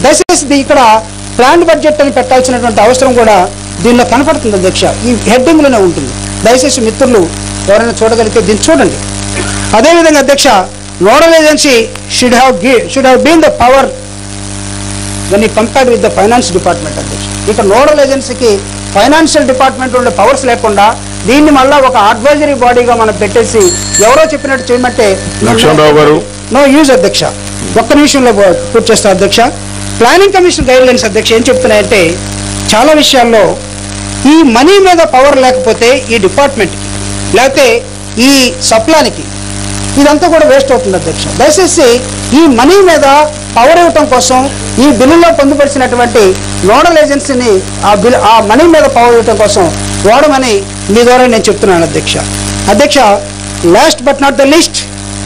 దయచేసి ఇది ఇక్కడ ప్లాన్ బడ్జెట్ అని పెట్టాల్సినటువంటి అవసరం కూడా దీనిలో కనపడుతుంది అధ్యక్ష ఈ హెడ్డింగ్లోనే ఉంటుంది దయచేసి మిత్రులు ఎవరైనా చూడగలిగితే దీన్ని చూడండి అదేవిధంగా అధ్యక్ష నోడల్ ఏజెన్సీ షుడ్ హ్యావ్ గి should have been the power when ఈ compared with the finance department అధ్యక్ష ఇక నోడల్ ఏజెన్సీకి ఫైనాన్షియల్ డిపార్ట్మెంట్ ఉండే పవర్స్ లేకుండా దీన్ని మళ్ళా ఒక అడ్వైజరీ బాడీగా మనం పెట్టేసి ఎవరో చెప్పినట్టు చేయమంటే లక్ష్మణరావు గారు. నో యూజ్ అధ్యక్ష ఒక్క నిమిషంలో పూ- పూర్తి చేస్తా అధ్యక్ష ప్లానింగ్ కమిషన్ గైడ్ లైన్స్ అధ్యక్ష ఏం చెప్తున్నాయంటే చాలా విషయాల్లో ఈ మనీ మీద పవర్ లేకపోతే ఈ డిపార్ట్మెంట్కి లేకపోతే ఈ సప్లానికి ఇదంతా కూడా వేస్ట్ అవుతుంది అధ్యక్ష దయచేసి ఈ మనీ మీద పవర్ ఇవ్వటం కోసం ఈ బిల్లులో పొందుపరిచినటువంటి నోడల్ ఏజెన్సీని ఆ బిల్ ఆ మనీ మీద పవర్ ఇవ్వటం కోసం వాడమని మీ ద్వారా నేను చెప్తున్నాను అధ్యక్ష అధ్యక్ష last but not the least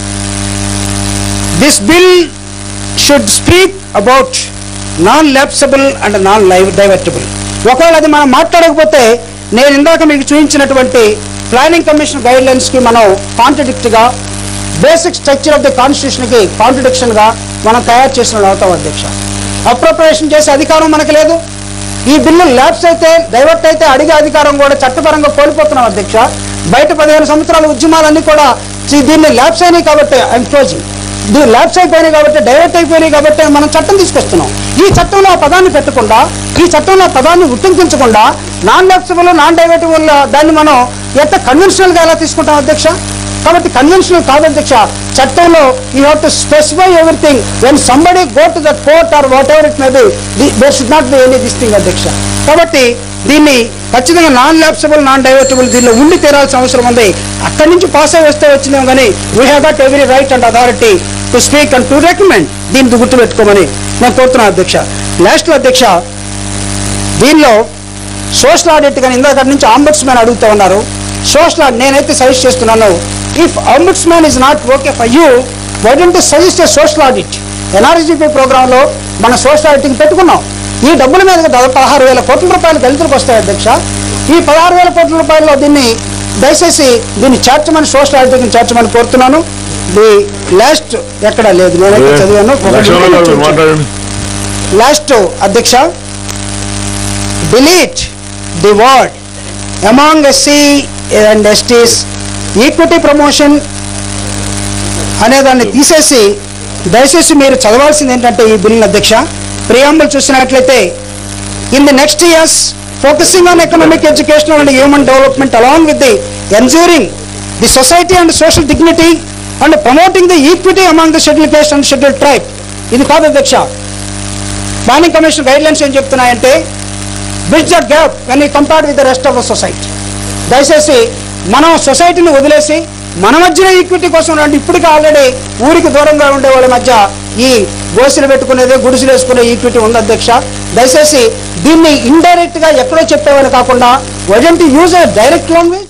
this bill should speak about non lapsable and non live divertable ఒకవేళ అది మనం మాట్లాడకపోతే నేను ఇందాక మీకు చూపించినటువంటి ప్లానింగ్ కమిషన్ గైడ్ లైన్స్కి మనం కాంట్రడిక్ట్గా బేసిక్ స్ట్రక్చర్ ఆఫ్ ది కాన్స్టిట్యూషన్కి కాంట్రడిక్షన్గా మనం తయారు చేసిన వాళ్ళు అవుతాం అధ్యక్ష అప్రోప్రియేషన్ చేసే అధికారం మనకు లేదు ఈ బిల్లు ల్యాబ్స్ అయితే డైవర్ట్ అయితే అడిగే అధికారం కూడా చట్టపరంగా కోల్పోతున్నాం అధ్యక్ష బయట పదిహేను సంవత్సరాల ఉద్యమాలన్నీ కూడా ఈ దీన్ని ల్యాబ్స్ అయినాయి కాబట్టి ఐఎమ్ క్లోజింగ్ ఇది ల్యాబ్స్ అయిపోయినాయి కాబట్టి డైవర్ట్ అయిపోయినాయి కాబట్టి మనం చట్టం తీసుకొస్తున్నాం ఈ చట్టంలో ఆ పదాన్ని పెట్టకుండా ఈ చట్టంలో ఆ పదాన్ని ఉట్టంకించకుండా నాన్ ల్యాబ్సబుల్ నాన్ డైవర్టబుల్ దాన్ని మనం ఎంత కన్వెన్షనల్గా ఎలా తీసుకుంటాం అధ్యక్ష కాబట్టి కన్వెన్షనల్ కాదు అధ్యక్ష చట్టంలో you have to specify everything when somebody go to the court or whatever it may be there should not be any this thing అధ్యక్ష కాబట్టి దీన్ని ఖచ్చితంగా నాన్ ల్యాప్సబుల్ నాన్ డైవర్టబుల్ దీనిలో ఉండి తీరాల్సిన అవసరం ఉంది అక్కడి నుంచి పాస్ అయి వస్తే వచ్చిందేమో కానీ we have got every right and authority to speak and to recommend దీన్ని గుర్తుపెట్టుకోమని నేను కోరుతున్నాను అధ్యక్ష లాస్ట్లో అధ్యక్ష దీనిలో సోషల్ ఆడిట్ కానీ ఇందాక నుంచి ఆంబుడ్స్మెన్ అడుగుతూ ఉన్నారు సోషల్ ఆడిట్ నేనైతే సజెస్ట్ చేస్తున్నాను if ombudsman is not okay for you why don't suggest a social audit NRGP ప్రోగ్రాంలో మన సోషల్ ఆడిటింగ్ పెట్టుకున్నాం ఈ డబ్బుల మీద దాదాపు పదహారు వేల కోట్ల రూపాయలు దళితులకు వస్తాయి అధ్యక్ష ఈ పదహారు వేల కోట్ల రూపాయల్లో దీన్ని దయచేసి దీన్ని చేర్చమని సోషల్ ఆడిటింగ్ చేర్చమని కోరుతున్నాను ది లాస్ట్ ఎక్కడ లేదు నేనైతే చదివాను ఒక లక్ష్మణరావు గారు నిమిషం మాట్లాడండి లాస్ట్ అధ్యక్ష delete the word among SC and STs equity promotion అనేదాన్ని తీసేసి దయచేసి మీరు చదవాల్సింది ఏంటంటే ఈ బిల్లు అధ్యక్ష ప్రియాంబుల్ చూసినట్లయితే in the next years focusing on economic educational and human development along with the ensuring the society and social dignity and promoting the equity among the schedule caste and schedule tribe ఇది కాదు అధ్యక్ష planning commission guidelines ఏం చెప్తున్నాయంటే bridge the gap when ఈ compared with the rest of the society దయచేసి మనం సొసైటీని వదిలేసి మన మధ్యన ఈక్విటీ కోసం రండి ఇప్పటికే ఆల్రెడీ ఊరికి దూరంగా ఉండే వాళ్ళ మధ్య ఈ గోసులు పెట్టుకునేది గుడిసెలు వేసుకునే ఈక్విటీ ఉంది అధ్యక్ష దయచేసి దీన్ని ఇండైరెక్ట్ గా ఎక్కడో చెప్పేవాళ్ళు కాకుండా వజంట్ యూజ్ డైరెక్ట్ లాంగ్వేజ్